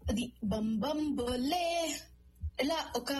అది బం బం బోలే ఇలా ఒక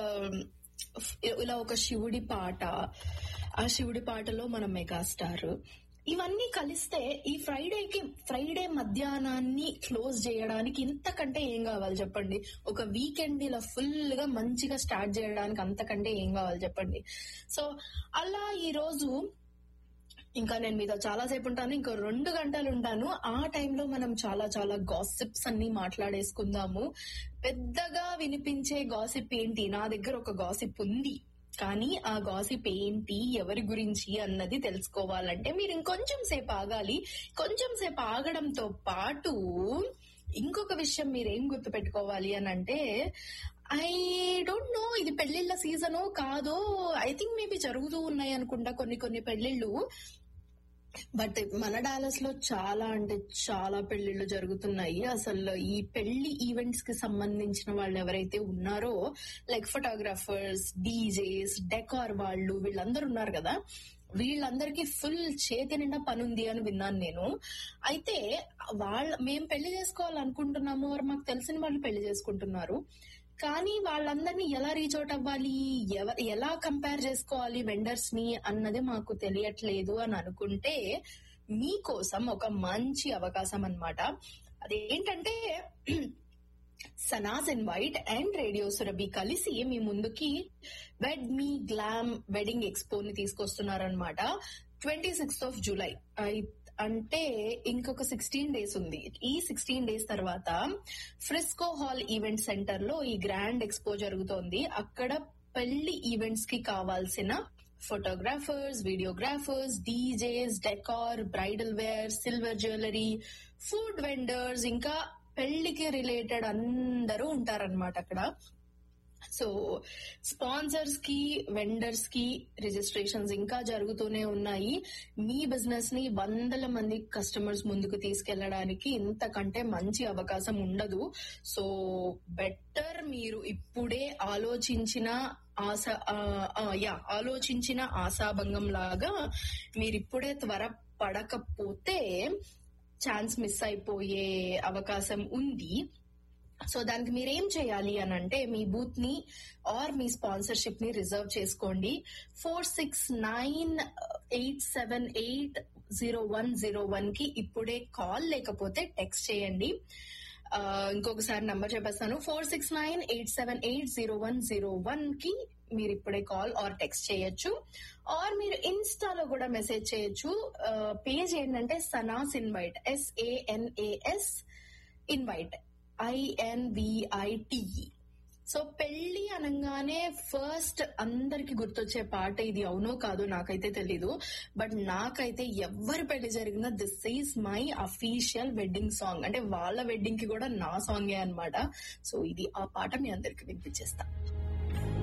ఇలా ఒక శివుడి పాట ఆ శివుడి పాటలో మన మెగాస్టార్ ఇవన్నీ కలిస్తే ఈ ఫ్రైడేకి ఫ్రైడే మధ్యాహ్నాన్ని క్లోజ్ చేయడానికి ఇంతకంటే ఏం కావాలి చెప్పండి ఒక వీకెండ్ ఇలా ఫుల్ గా మంచిగా స్టార్ట్ చేయడానికి అంతకంటే ఏం కావాలి చెప్పండి సో అలా ఈ రోజు ఇంకా నేను మీతో చాలా సేపు ఉంటాను ఇంకో రెండు గంటలు ఉంటాను ఆ టైంలో మనం చాలా చాలా గాసిప్స్ అన్ని మాట్లాడేసుకుందాము పెద్దగా వినిపించే గాసిప్ ఏంటి నా దగ్గర ఒక గాసిప్ ఉంది కానీ ఆ గాసిప్ ఏంటి ఎవరి గురించి అన్నది తెలుసుకోవాలంటే మీరు ఇంకొంచెం సేపు ఆగాలి కొంచెం సేపు ఆగడంతో పాటు ఇంకొక విషయం మీరేం గుర్తు పెట్టుకోవాలి అని అంటే ఐ డోంట్ నో ఇది పెళ్లిళ్ళ సీజనో కాదో ఐ థింక్ మేబీ జరుగుతూ ఉన్నాయి అనుకుంటా కొన్ని కొన్ని పెళ్లిళ్ళు బట్ మన డాలస్ లో చాలా అంటే చాలా పెళ్లిళ్ళు జరుగుతున్నాయి అసలు ఈ పెళ్లి ఈవెంట్స్ కి సంబంధించిన వాళ్ళు ఎవరైతే ఉన్నారో లైక్ ఫోటోగ్రాఫర్స్ డీజేస్ డెకార్ వాళ్ళు వీళ్ళందరూ ఉన్నారు కదా వీళ్ళందరికీ ఫుల్ చేతి నిండా పనుంది అని విన్నాను నేను అయితే వాళ్ళ మేము పెళ్లి చేసుకోవాలనుకుంటున్నాము వారు మాకు తెలిసిన వాళ్ళు పెళ్లి చేసుకుంటున్నారు కానీ వాళ్ళందరినీ ఎలా రీచ్ అవుట్ అవ్వాలి ఎవ- ఎలా కంపేర్ చేసుకోవాలి వెండర్స్ ని అన్నది మాకు తెలియట్లేదు అని అనుకుంటే మీకోసం ఒక మంచి అవకాశం అన్నమాట అదేంటంటే Sanas invite and radio Surabhi కలిసి మీ ముందుకి wed me glam wedding expo ని తీసుకొస్తున్నారనమాట ట్వంటీ సిక్స్త్ ఆఫ్ జూలై అంటే ఇంకొక సిక్స్టీన్ డేస్ ఉంది ఈ సిక్స్టీన్ డేస్ తర్వాత ఫ్రిస్కో హాల్ ఈవెంట్ సెంటర్ లో ఈ గ్రాండ్ ఎక్స్పో జరుగుతోంది అక్కడ పెళ్లి ఈవెంట్స్ కి కావాల్సిన photographers videographers DJs decor bridal wear silver jewellery food vendors ఇంకా పెళ్లికి రిలేటెడ్ అందరూ ఉంటారన్నమాట అక్కడ సో స్పాన్సర్స్ కి వెండర్స్ కి రిజిస్ట్రేషన్స్ ఇంకా జరుగుతూనే ఉన్నాయి మీ బిజినెస్ ని వందల మంది కస్టమర్స్ ముందుకు తీసుకెళ్లడానికి ఇంతకంటే మంచి అవకాశం ఉండదు సో బెటర్ మీరు ఇప్పుడే ఆలోచించిన ఆశ ఆ, ఆ, యా ఆలోచించిన ఆశాభంగం లాగా మీరు ఇప్పుడే త్వర పడకపోతే ఛాన్స్ మిస్ అయిపోయే అవకాశం ఉంది సో దానికి మీరేం చేయాలి అని అంటే మీ బూత్ ని ఆర్ మీ స్పాన్సర్షిప్ ని రిజర్వ్ చేసుకోండి four six nine eight seven eight zero one zero one కి ఇప్పుడే కాల్ లేకపోతే టెక్స్ట్ చేయండి ఆ, ఇంకొకసారి నంబర్ చెప్పేస్తాను four six nine eight seven eight zero one zero one కి మీరు ఇప్పుడే కాల్ ఆర్ టెక్స్ట్ చేయొచ్చు ఆర్ మీరు ఇన్స్టాలో కూడా మెసేజ్ చేయొచ్చు పేజ్ ఏంటంటే Sanas invite S A N A S invite I N V I T E so పెళ్లి అనగానే ఫస్ట్ అందరికి గుర్తొచ్చే పాట ఇది అవునో కాదో నాకైతే తెలీదు బట్ నాకైతే ఎవరి పెళ్లి జరిగినా this is my official wedding song అంటే వాళ్ళ వెడ్డింగ్ కి కూడా నా సాంగే అన్నమాట సో ఇది ఆ పాట మీ అందరికి వినిపించేస్తా